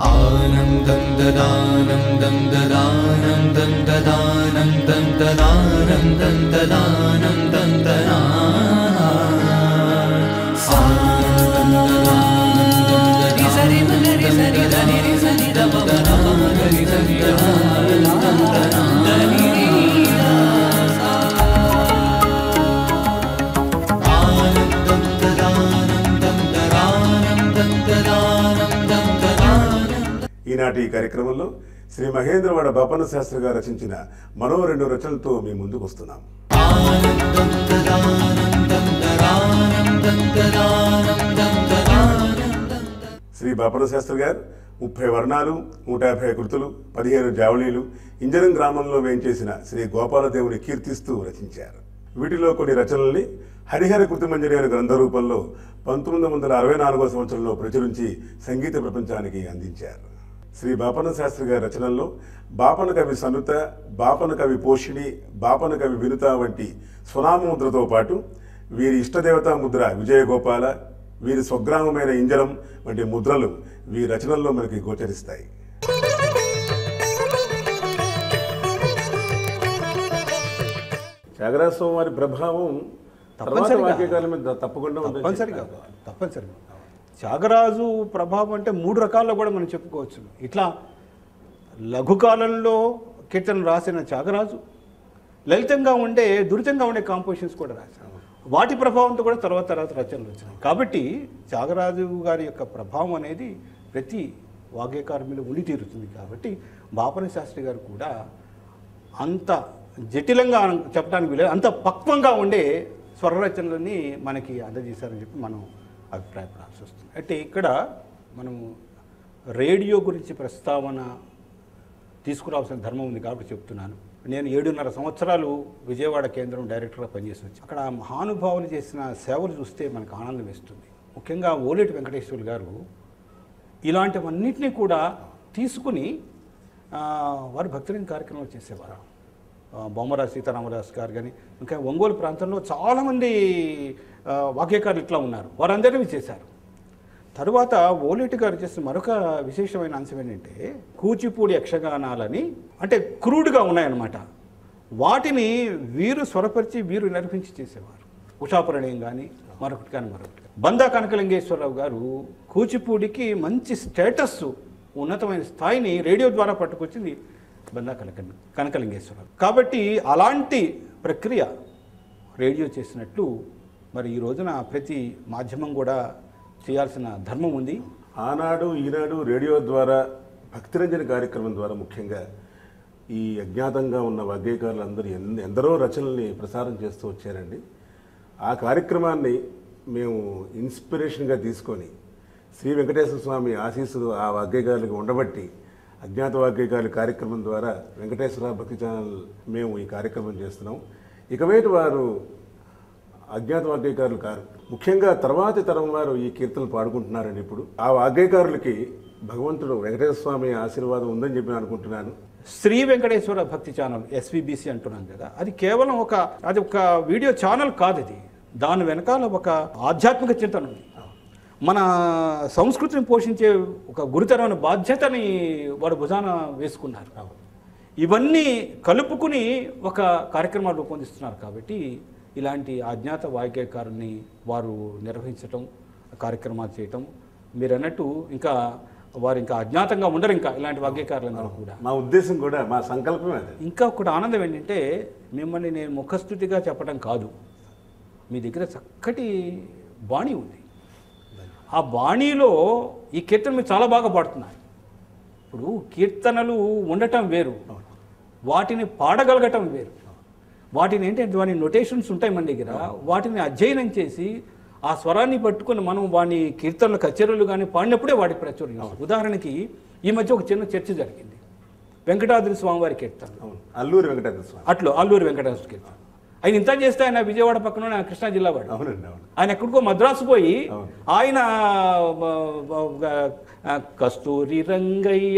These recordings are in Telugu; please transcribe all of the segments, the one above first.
आनन्दं ददानं दं ददानं दं ददानं दं ददानं दं ददानं दं दना आनन्दं ददानं दं ददानं दं ददानं दं ददानं दं ददानं दं आनन्दं ददानं दं ददानं दं ददानं दं ददानं ఈనాటి ఈ కార్యక్రమంలో శ్రీ మహేంద్రవాడ బాపన శాస్త్రి గారు రచించిన మరో రెండు రచనలతో మీ ముందుకు వస్తున్నాం आनन्दं ददानं दं ददानं दं ददानं दं ददानं दं శ్రీ బాపన శాస్త్రి గారు ముప్పై వర్ణాలు నూట యాభై కృతులు పదిహేను జావళీలు ఇంజనం గ్రామంలో వేయించేసిన శ్రీ గోపాలదేవుని కీర్తిస్తూ రచించారు వీటిలో కొన్ని రచనల్ని హరిహర కృతిమంజరి అనే గ్రంథ రూపంలో పంతొమ్మిది వందల అరవై నాలుగో సంవత్సరంలో ప్రచురించి సంగీత ప్రపంచానికి అందించారు శ్రీ బాపన శాస్త్రి గారి రచనల్లో బాపన కవి సనుత బాపన కవి పోషిణి బాపన కవి వినుత వంటి స్వనామముద్రతో పాటు వీరి ఇష్టదేవతా ముద్ర విజయగోపాల వీరి స్వగ్రామమైన ఇంజలం వంటి ముద్రలు వీరి రచనల్లో మనకి గోచరిస్తాయి త్యాగరాజస్వామి వారి ప్రభావం తర్వాత తప్పనిసరిగా. వాక్యకాలం మీద తప్పకుండా ఉందని తప్పనిసరిగా చెప్పారు. తప్పనిసరిగా త్యాగరాజు ప్రభావం అంటే మూడు రకాల్లో కూడా మనం చెప్పుకోవచ్చు ఇట్లా లఘుకాలంలో కీర్తన రాసిన త్యాగరాజు లలితంగా ఉండే దురితంగా ఉండే కాంపోజిషన్స్ కూడా రాశారు వాటి ప్రభావంతో కూడా తర్వాత తర్వాత రచనలు వచ్చినాయి కాబట్టి త్యాగరాజు గారి యొక్క ప్రభావం అనేది ప్రతి వాగ్యకారం మీద ఉండి తీరుతుంది కాబట్టి బాపన శాస్త్రి గారు కూడా అంత జటిలంగా చెప్పడానికి వీలేదు అంత పక్వంగా ఉండే స్వరరచనలని మనకి అందజేశారని చెప్పి మనం అభిప్రాయపడాల్సి వస్తుంది అంటే ఇక్కడ మనం రేడియో గురించి ప్రస్తావన తీసుకురావాల్సిన ధర్మం ఉంది కాబట్టి చెప్తున్నాను నేను ఏడున్నర సంవత్సరాలు విజయవాడ కేంద్రం డైరెక్టర్గా పనిచేసి వచ్చి అక్కడ మహానుభావులు చేసిన సేవలు చూస్తే మనకు ఆనందం వేస్తుంది ముఖ్యంగా ఓలేటి వెంకటేశ్వర్లు గారు ఇలాంటివన్నిటినీ కూడా తీసుకుని ఆ, వారు భక్తులని కార్యక్రమాలు చేసేవారు ఆ, బొమ్మరాజు సీతారామదాస్ గారు కానీ ఇంకా ఒంగోలు ప్రాంతంలో చాలామంది ఆ, వాక్యకారులు ఇట్లా ఉన్నారు వారందరినీ చేశారు తరువాత ఓలేటి గారు చేసిన మరొక విశేషమైన అంశం ఏంటంటే కూచిపూడి యక్షగానాలని అంటే క్రూడ్గా ఉన్నాయన్నమాట వాటిని వీరు స్వరపరిచి వీరు నడిపించి చేసేవారు ఉషాపురణయం కానీ మరొకటి కానీ మరొకటి కానీ. బందా కనకలింగేశ్వరరావు గారు కూచిపూడికి మంచి స్టేటస్ ఉన్నతమైన స్థాయిని రేడియో ద్వారా పట్టుకొచ్చింది బందా కనక కనకలింగేశ్వరరావు కాబట్టి అలాంటి ప్రక్రియ రేడియో చేసినట్లు మరి ఈ రోజున ప్రతి మాధ్యమం కూడా చేయాల్సిన ధర్మం ఉంది ఆనాడు ఈనాడు రేడియో ద్వారా భక్తిరంజన కార్యక్రమం ద్వారా ముఖ్యంగా ఈ అజ్ఞాతంగా ఉన్న వాగ్గేయకారులందరూ ఎన్ ఎందరో రచనల్ని ప్రసారం చేస్తూ వచ్చారండి ఆ కార్యక్రమాన్ని మేము ఇన్స్పిరేషన్గా తీసుకొని శ్రీ వెంకటేశ్వర స్వామి ఆశీస్సులు ఆ వాగ్గేయకారులకు ఉండబట్టి అజ్ఞాత వాగ్గేయకారుల కార్యక్రమం ద్వారా వెంకటేశ్వర భక్తి ఛానల్ మేము ఈ కార్యక్రమం చేస్తున్నాం ఇకవేటి వారు అజ్ఞాత వాగ్గేయకారులు కారు ముఖ్యంగా తర్వాతి తరం వారు ఈ కీర్తనలు పాడుకుంటున్నారండి ఇప్పుడు ఆ వాగ్గేయకారులకి భగవంతుడు వెంకటేశ్వర స్వామి ఆశీర్వాదం ఉందని చెప్పి నేను అనుకుంటున్నాను శ్రీ వెంకటేశ్వర భక్తి ఛానల్ ఎస్విబిసి అంటున్నాం కదా అది కేవలం ఒక అది ఒక వీడియో ఛానల్ కాదు ఇది దాని వెనకాల ఒక ఆధ్యాత్మిక చింతన ఉంది మన సంస్కృతిని పోషించే ఒక గురుతరమైన బాధ్యతని వాడు భుజాన వేసుకున్నారు ఇవన్నీ కలుపుకుని ఒక కార్యక్రమాలు రూపొందిస్తున్నారు కాబట్టి ఇలాంటి అజ్ఞాత వాయిద్యకారుని వారు నిర్వహించటం కార్యక్రమాలు చేయటం మీరు అన్నట్టు ఇంకా వారు ఇంకా అజ్ఞాతంగా ఉండరు ఇంకా ఇలాంటి వాగ్యకారులందరూ కూడా మా ఉద్దేశం కూడా మా సంకల్పమే అది ఇంకా ఒకటి ఆనందం ఏంటంటే మిమ్మల్ని నేను ముఖస్థుతిగా చెప్పడం కాదు మీ దగ్గర చక్కటి బాణీ ఉంది ఆ బాణీలో ఈ కీర్తన మీరు చాలా బాగా పాడుతున్నారు ఇప్పుడు కీర్తనలు ఉండటం వేరు వాటిని పాడగలగటం వేరు వాటిని ఏంటంటే వాటి నొటేషన్స్ ఉంటాయి మన దగ్గర వాటిని అధ్యయనం చేసి ఆ స్వరాన్ని పట్టుకొని మనం వాని కీర్తనలు కచేరీలు కానీ పాడినప్పుడే వాటికి ప్రచురణ ఉదాహరణకి ఈ మధ్య ఒక చిన్న చర్చ జరిగింది వెంకటాద్రి స్వామివారి కీర్తన అవును అల్లూరి వెంకటేశ్వర స్వామి అట్లు అల్లూరి వెంకటేశ్వర కీర్తన ఆయన ఇంత చేస్తే ఆయన విజయవాడ పక్కన ఉన్న కృష్ణా జిల్లా వాడు అవునండి అవును ఆయన ఎక్కడికో మద్రాసు పోయి అవును. ఆయన ఆ, ఆ, కస్తూరి రంగయ్య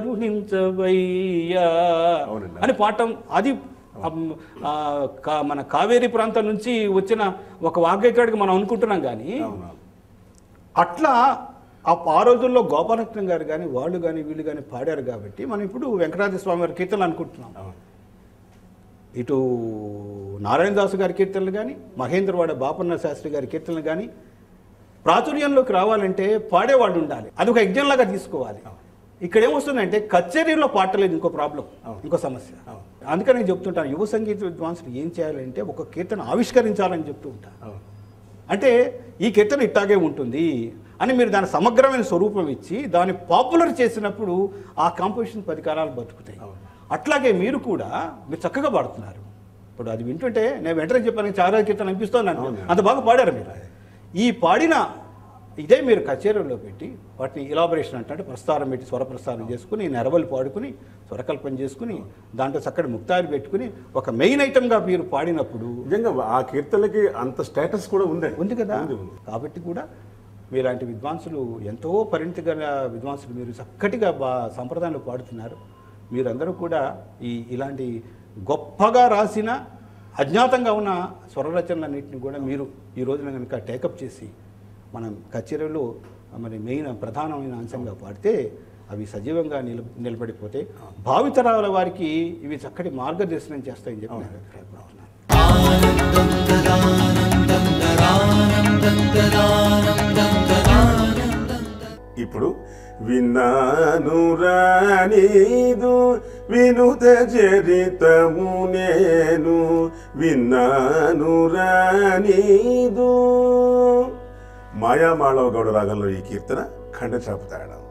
కరుణించవయ్యా అవునండి. అని పాఠం అది అమ్, ఆ, కా- మన కావేరీ ప్రాంతం నుంచి వచ్చిన ఒక వాగ్గేకాడికి మనం అనుకుంటున్నాం కానీ అవును అట్లా ఆ ఆ రోజుల్లో గోపాలకృష్ణ గారు కానీ వాళ్ళు కానీ వీళ్ళు కానీ పాడారు కాబట్టి మనం ఇప్పుడు వెంకటాద్రి స్వామి వారి కీర్తనలు అనుకుంటున్నాం అవును ఇటు నారాయణదాసు గారి కీర్తనలు కానీ మహేంద్రవాడ బాపన్న శాస్త్రి గారి కీర్తనలు కానీ ప్రాచుర్యంలోకి రావాలంటే పాడేవాడు ఉండాలి అది ఒక యజ్ఞంలాగా తీసుకోవాలి ఇక్కడ ఏమొస్తుందంటే కచేరీలో పాటలేదు ఇంకో ప్రాబ్లం అవును. ఇంకో సమస్య అవును. అందుకని నేను చెప్తుంటాను యువ సంగీత విద్వాంసులు ఏం చేయాలంటే ఒక కీర్తన ఆవిష్కరించాలని చెప్తూ ఉంటాను అవును అంటే ఈ కీర్తన ఇట్టాగే ఉంటుంది అని మీరు దాని సమగ్రమైన స్వరూపం ఇచ్చి దాన్ని పాపులర్ చేసినప్పుడు ఆ కాంపోజిషన్ పది కాలాలు బతుకుతాయి అవును. అట్లాగే మీరు కూడా మీరు చక్కగా పాడుతున్నారు ఇప్పుడు అది వింటుంటే నేను వెంటనే చెప్పాను చాలా కీర్తన అనిపిస్తోంది నాకు. అవును. అంత బాగా పాడారు మీరు ఈ పాడిన ఇదే మీరు కచేరీలో పెట్టి వాటిని ఇలాబరేషన్ అంటే ప్రస్తారం పెట్టి స్వర ప్రస్తారం చేసుకుని నెరవలు పాడుకుని స్వరకల్పన చేసుకుని దాంట్లో చక్కటి ముక్తారి పెట్టుకుని ఒక మెయిన్ ఐటమ్గా మీరు పాడినప్పుడు నిజంగా ఆ కీర్తనలకి అంత స్టేటస్ కూడా ఉందండి ఉంది కదా ఉంది, ఉంది. కాబట్టి కూడా మీలాంటి విద్వాంసులు ఎంతో పరిణితి గల విద్వాంసులు మీరు చక్కటిగా బా సంప్రదాయంలో పాడుతున్నారు మీరందరూ కూడా ఈ ఇలాంటి గొప్పగా రాసిన అజ్ఞాతంగా ఉన్న స్వరరచనలన్నింటినీ కూడా మీరు ఈ రోజున కనుక టేకప్ చేసి మనం కచేరీలో మరి మెయిన్ ప్రధానమైన అంశంగా పాడితే అవి సజీవంగా నిల నిలబడిపోతే భావితరాల వారికి ఇవి చక్కటి మార్గదర్శనం చేస్తాయని చెప్పి నేను అభిప్రాయపడుతున్నాను ఆనందం తదానందం తదానందం తదానందం తదానందం ఇప్పుడు విన్నాను రానీదు వినుత చరితము నేను విన్నాను రానీదు మాయామాళవ గౌడ రాగంలో ఈ కీర్తన ఖండ చాపుతాడు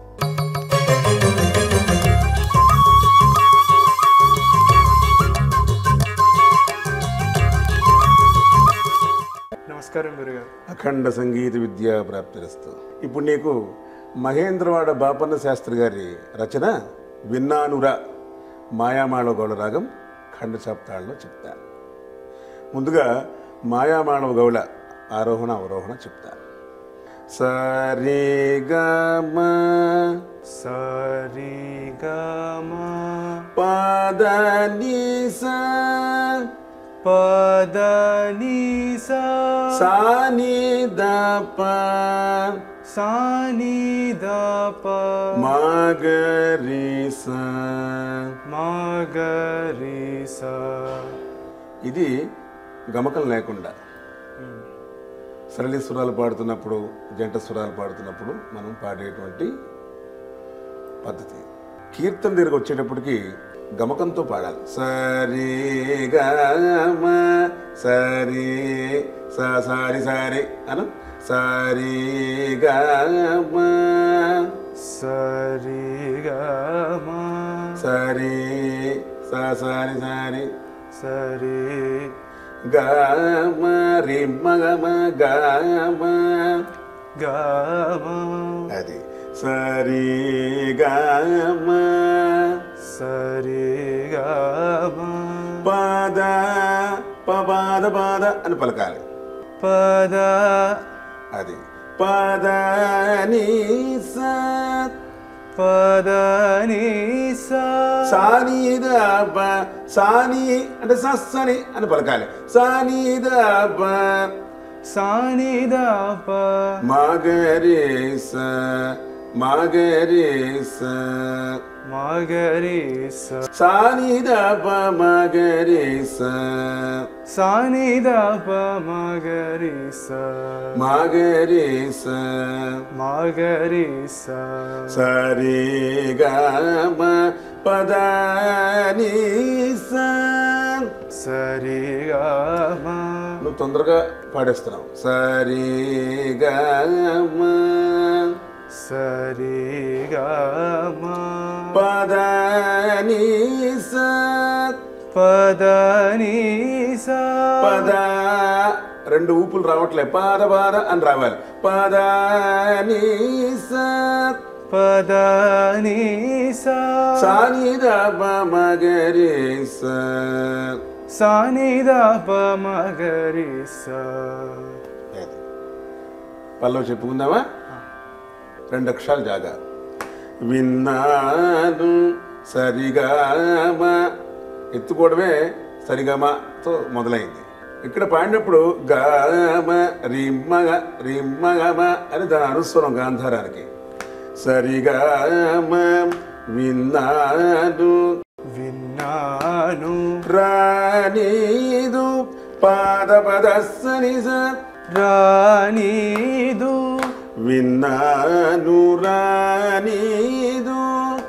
నమస్కారం గురుగారు అఖండ సంగీత విద్యా ప్రాప్తిరస్తు ఇప్పుడు నీకు మహేంద్రవాడ బాపన్న శాస్త్రి గారి రచన విన్నానురా మాయామాళవ గౌడ రాగం ఖండ సప్తాళ్ళలో చెప్తా ముందుగా మాయామాళవ గౌడ ఆరోహణ అవరోహణ చెప్తా సరే గమ సరి గమ పద ని స పద ని సా సా ని ద ప సాని ద ప మగరి స మగరి సా ఇది గమకం లేకుండా సరళి స్వరాలు పాడుతున్నప్పుడు జంట స్వరాలు పాడుతున్నప్పుడు మనం పాడేటువంటి పద్ధతి కీర్తన దగ్గరకు వచ్చేటప్పటికి గమకంతో పాడాలి సరి గమ సరి స సారి సారి అను సరి గమ సరి గమ సరి స సారి సారి సరి గమ రిమ్మ గమ గమ గమ అది సరి గమ సరి గమ పద పద పద అని పలకాలి పద అది పద ని స పద ని సా సాని ద ప సాని అంటే సస్సని అని పలకాలి సాని ద ప సాని ద ప మగరి స మగరి స మగరి స సాని ద ప మగరి స సాని ద ప మగరి స మగరి స మగరి స సరి గమ పద ని స సరి గమ నువ్వు తొందరగా పాడేస్తున్నావు సరి గమ సరి గమ పద ని స పద ని సా పద రెండు ఊపులు రావట్లే పాద పాద అని రావాలి పద ని స పద ని సా సాని ద ప మగరి స సాని ద ప మగరి స అది. పల్లవి చెప్పుకుందామా రెండు అక్షరాలు జాగా విన్నాను సరిగామ ఎత్తుకోవడమే సరిగమతో మొదలైంది ఇక్కడ పాడినప్పుడు గామ రిమ్మగ రిమ్మగమ అని దాని అనుస్వరం గాంధారానికి సరిగామ విన్నాను విన్నాను రానీదు పాద పదస్సని రానీదు విన్నాను రానీదు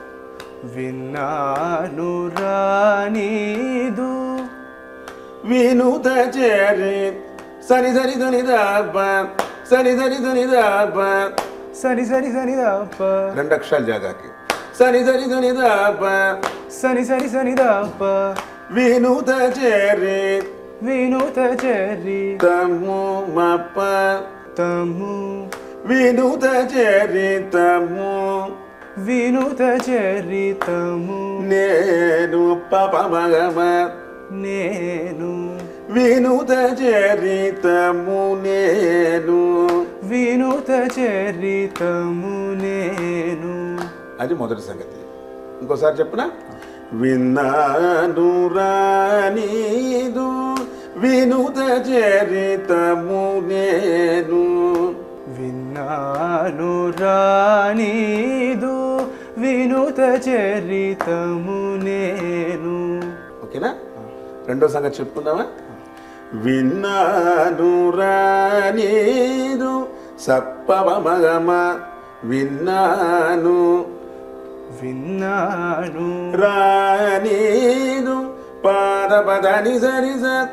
విన్నాను రానీదు వినుత చేరి సరి సరి ధని దాప సరి సరి ధని దాప సరి సరి సరి దాప రెండు అక్షరాలు జాగాకి సరి సరి ధని దాప సరి సరి సరి దాప వినుత చేరి వినుత చెరి తము మప్ప తము వినుత చేరి తము వినుత చరితము నేను పప మగమ నేను వినుత చరితము నేను వినుత చరితము నేను అది మొదటి సంగతి ఇంకోసారి చెప్పనా విన్నాను రానీదు వినుత చరితము నేను విన్నాను రానీదు వినుత చరితము నేను ఓకేనా రెండో సంగతి చెప్పుకుందామా విన్నాను రానీదు సప్పవ మగమ విన్నాను విన్నాను రానీదు పాద పదని సరి సత్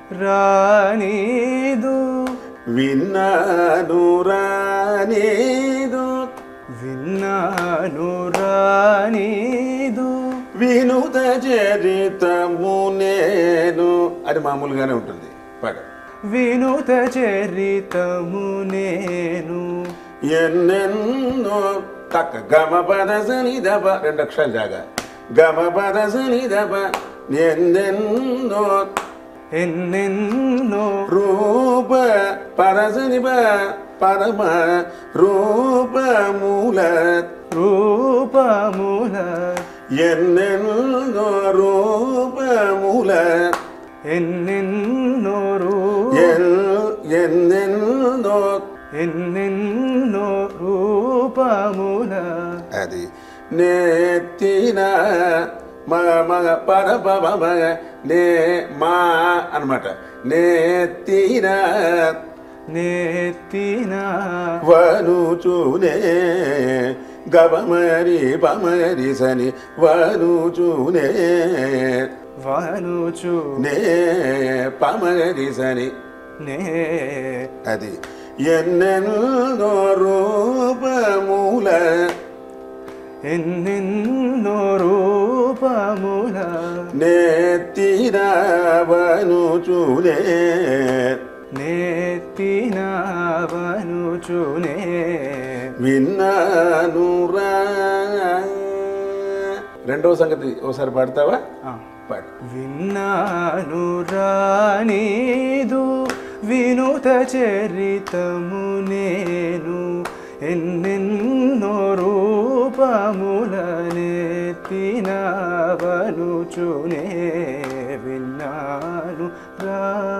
రానీదు విన్నాను రానీదు విన్నాను రానీదు వినుత చరితము నేను అది మామూలుగానే ఉంటుంది పాడు వినుత చరితము నేను ఎన్నెన్నో తక్క గమ పద సని దబ రెండు అక్షరాలు జాగా గమ పద సని దబ ఎన్నెన్నో ఎన్నెన్నో రూప పరసని ప పరమ రూపమూల రూపముల ఎన్నెన్నో రూపమూల ఎన్నెన్నో రూ ఎన్- ఎన్నెన్నో ఎన్నెన్నో రూపముల అది నెత్తిన మగ మగ పద పవ మగ నే మా అనమాట నెత్తిన నెత్తిన వనుచూనే గబమరి పమరి సని వనుచూనే వనుచు నే పమరి సని నే అది ఎన్నెన్నో రూపమూల ఎన్నెన్నో రూపముల నెత్తిన వనుచూనే నెత్తిన వనుచునే విన్నాను రా రెండవ సంగతి ఒకసారి పాడతావా ఆ. పాడు విన్నాను రానీదు వినుత చరితము నేను ఎన్నెన్నో రూపములనెత్తినవనుచునే విన్నాను రా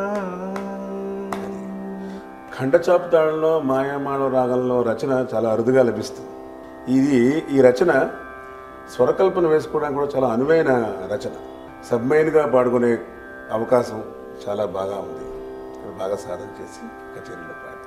ఖండచాపు తాళంలో మాయామాళవ రాగంలో రచన చాలా అరుదుగా లభిస్తుంది ఇది ఈ రచన స్వరకల్పన వేసుకోవడానికి కూడా చాలా అనువైన రచన సబ్మైన్గా పాడుకునే అవకాశం చాలా బాగా ఉంది ఇక్కడ బాగా సాధన చేసి కచేరీలో పాడు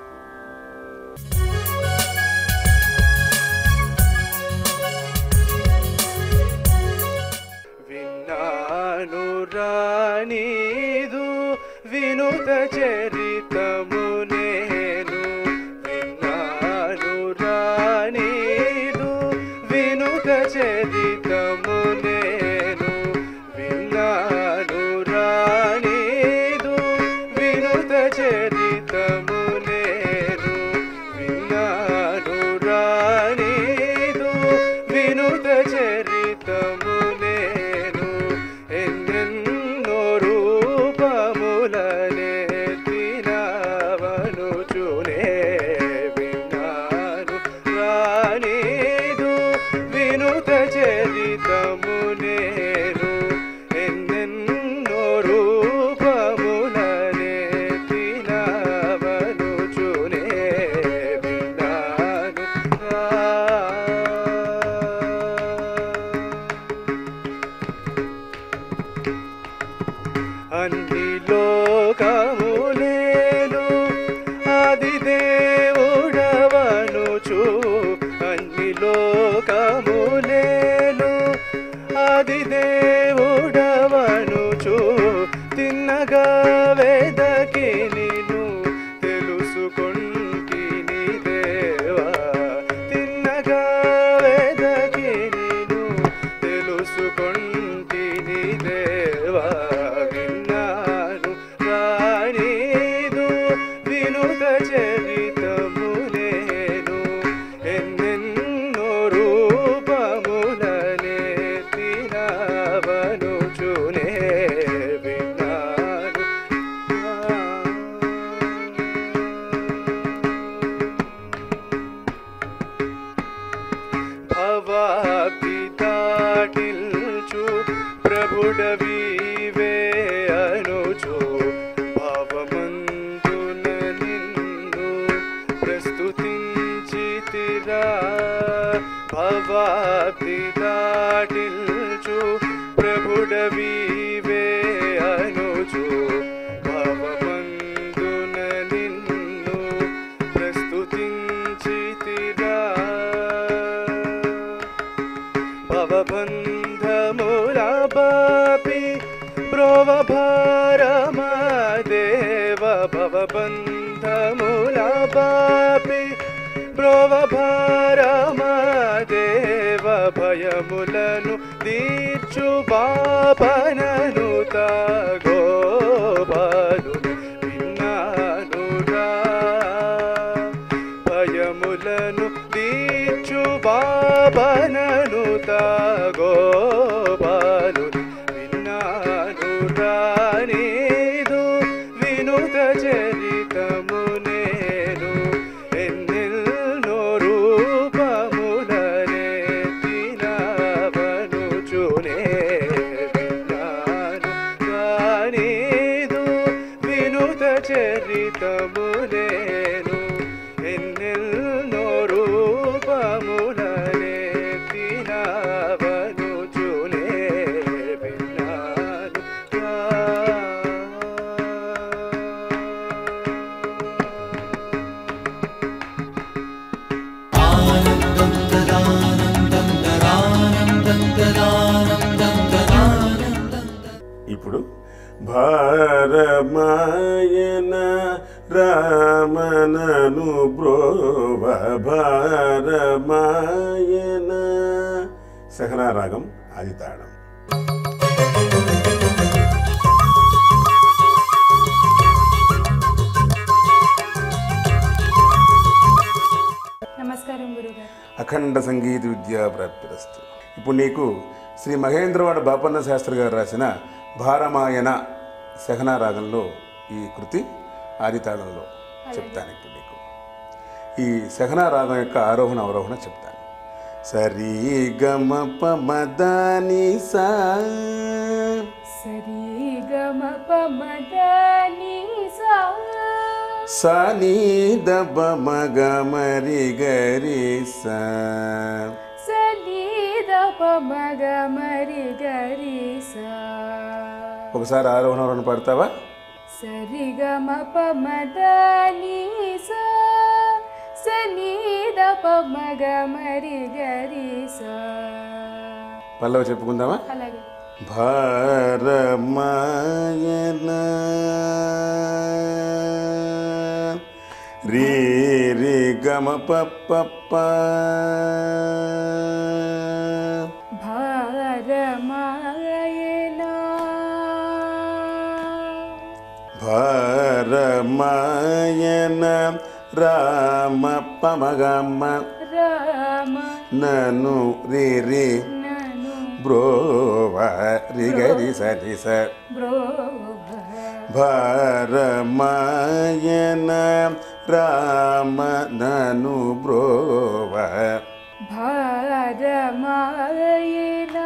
విన్నాను రానీదు వినుత చరితము నేను విన్నాను రానీదు వినుత చరితము నేను విన్నాను రానీదు వినుత చరితము నేను విన్నాను రానీదు వినుత చరితము నేను ఎన్నెన్నో రూపములనే తినవనుచునే విన్నాను రానీదు వినుత చరితము నేను ఎన్నెన్నో రూపములనే తినవనుచునే విన్నాను రా భవాబ్ది దాటిల్చు ప్రభుడవీవే అనుచు భావమందున నిన్ను ప్రస్తుతించితిరా భవాబ్ది దాటిల్చు ప్రభుడవీవే అనుచు భావమందున నిన్ను ప్రస్తుతించితిరా భవబంధముల బాపి బ్రోవ భారమా దేవ భవబంధముల బాపి బ్రోవ భారమా దేవ భయములను తీర్చు బాపనను తాగోబాలు విన్నానురా భయములను తీర్చు బాబనను తాగోబాలు విన్నాను రానీదు వినుత చరితము నేను ఎన్నెల్నో రూపములనే తినవనుచునే విన్నాను రానీదు వినుత చరితము నేను ఎన్నెల్నో రూపములనే తినవనుచునే విన్నాను ఆనందం దదానందం దదానందం దదానందం దదానందం ఇప్పుడు భారమాయన రామనను బ్రోవ భారమాయన సహనా రాగం ఆది తాళం నమస్కారం గురుగారు అఖండ సంగీత విద్యా ప్రాప్తిరస్తు ఇప్పుడు నీకు శ్రీ మహేంద్రవాడ బాపన్న శాస్త్రి గారు రాసిన భారమాయన సహనా రాగంలో ఈ కృతి ఆదితాళంలో చెప్తాను ఇప్పుడు నీకు ఈ సహనా రాగం యొక్క ఆరోహణ అవరోహణ చెప్తాను సరి గమ పమదాని సా సరి గమ పమదని సా సని దబ మగ మరి గరి సా సని ద పమగ మరి గరి సా ఒకసారి ఆరోహణ అవరోహణ పడతావా సరి గమ పమదని సా సని ద పమగ మరి గరి సా పల్లవి చెప్పుకుందామా అలాగే భారమాయన రీ రి గమ పప్ప భారమాయనా భారమాయన రామ పమగమ్మ రామ నను రి రి నను బ్రోవ రి గరి సరి స బ్రోభ భారమాయన రామ నను బ్రోవ భారమాయణ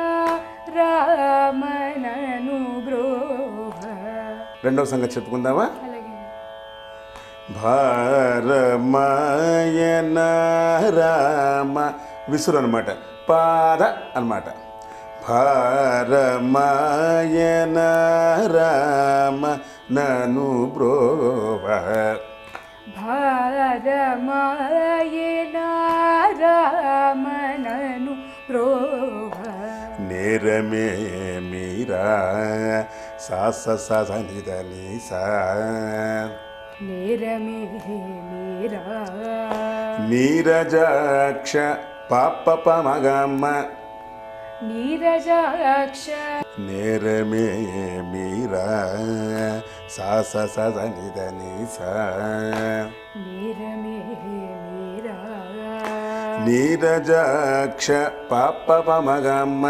రామనను బ్రోభ రెండవ సంగతి చెప్పుకుందామా అలాగే భారమాయన రామ విసురు అనమాట పాద అనమాట భారమాయన రామ నను బ్రోవ భారమాయణ రామనను బ్రోభ నేరమే మీరా సాస సనిదని సా నేరమే మీరా నీరజాక్ష పాప పమగమ్మ నీరజాక్ష నేరమే మీరా సాస సనిదని సా నీరమే మీరా నీరజాక్ష పాప పమగమ్మ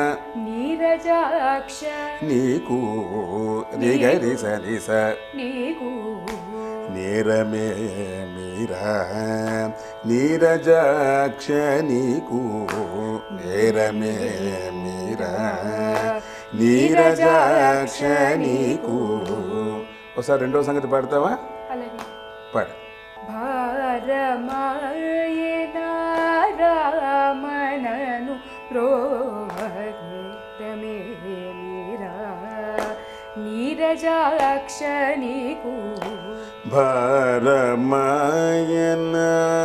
నీరజాక్ష నీకు రిగరి సని స నీకు నేరమే మీరా నీరజాక్ష నీకు నేరమే మీరా నీరజాక్ష నీకు ఒకసారి రెండో సంగతి పాడతావా అలాగే పాడ భారమాయణ రామనను ప్రోహమే మీరా నీరజాక్ష నీకు భరమాయన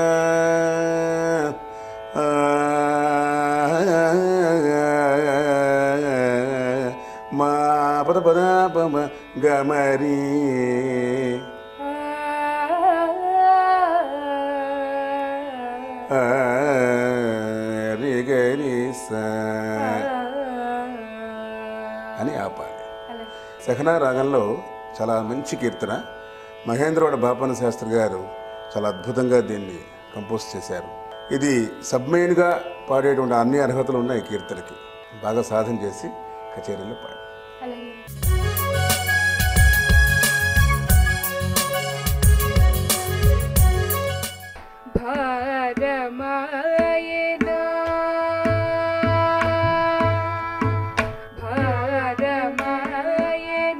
మా పద పద పమ గమరి రి గరి స అని ఆపాలి అలాగే సహనా రాగంలో చాలా మంచి కీర్తన మహేంద్రవాడ బాపన శాస్త్రి గారు చాలా అద్భుతంగా దీన్ని కంపోజ్ చేశారు ఇది సబ్మెయిన్గా పాడేటువంటి అన్ని అర్హతలు ఉన్నాయి ఈ కీర్తనకి బాగా సాధన చేసి కచేరీలో పాడు అలాగే భారమాయణ భారమాయణ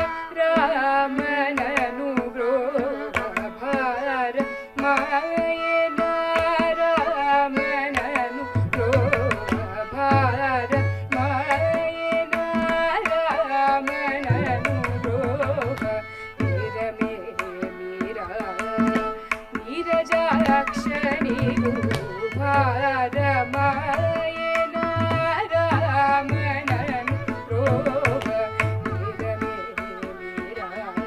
రామనను బ్రోహ భారమాయణ రామనను బ్రోహ భారమాయణ రామనను బ్రోహ నిరమే మీరా నీరజాక్షణి భారమాయణ రామనను రోగ నిరమే మీరా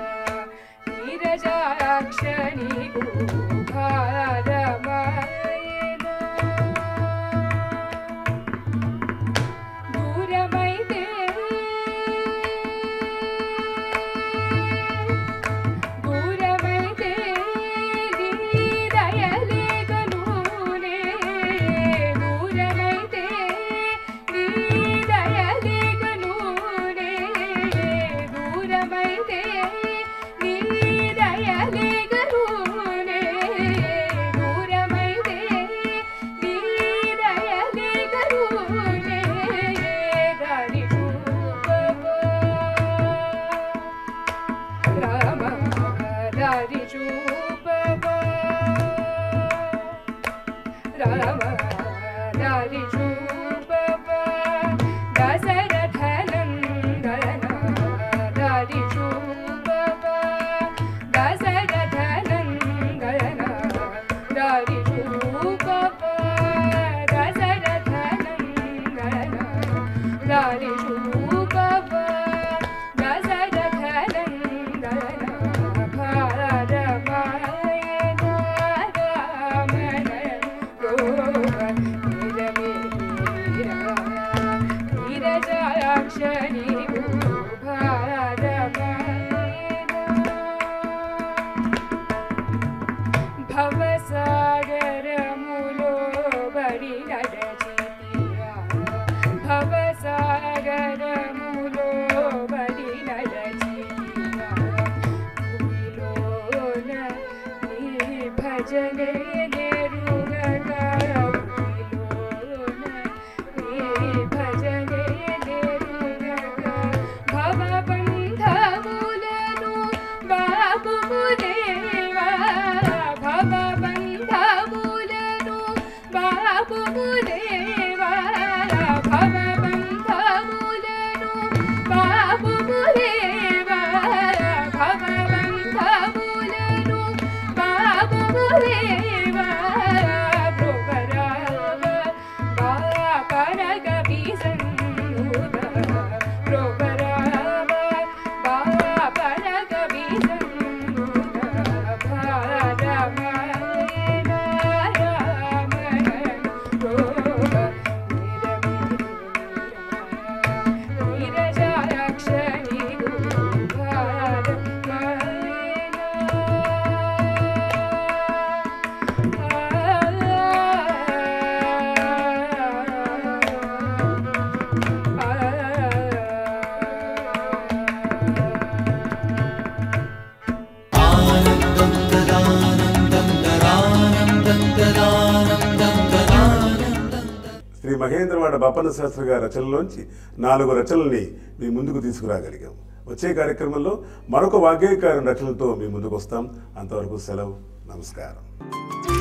నీరజాక్షణి భారమాయణ దూరమైతే దూరమైతే దయలేగనునే దూరమైతే దయలేగనునే దూరమైతే దయలేగనునే దూరమైతే దయలేగనునే దారి చూపవా రామ దారి చూపవా రామ దారి చూపవా దశరథ నందన దారి చూపవా దశరథ నందన దారి చూపవా దశరథ నందన దారి చూపవా దశరథ నందన భారమాయణ రామన రోగ నిరమే నీరజాక్షణి భారమాయణ భవసాగరములో బడి నడచితిరా భవసాగరములో బడి నడచితిరా భూమిలోన నీ భజనే నెరుగగా భూమిలోన నీ భజనే నెరుగగా భవబంధములను బాబుము దేవా భవబంధములను బాబుము దేవా భవబంధములను బాబుము దేవా భవబంధములను బాబుము దేవా భృగరావ బాపనగ బీసన్నుద భృగరావ బాపనగ బీసన్నుద భారమాయణ రామణ రోగ నీరజాక్షణి భారమాయణ శ్రీ మహేంద్రవాడ బప్పన్న శాస్త్రి గారి రచనలోంచి నాలుగు రచనల్ని మీ ముందుకు తీసుకురాగలిగాం వచ్చే కార్యక్రమంలో మరొక వాగ్గేయకారి రచనలతో మీ ముందుకు వస్తాం అంతవరకు సెలవు నమస్కారం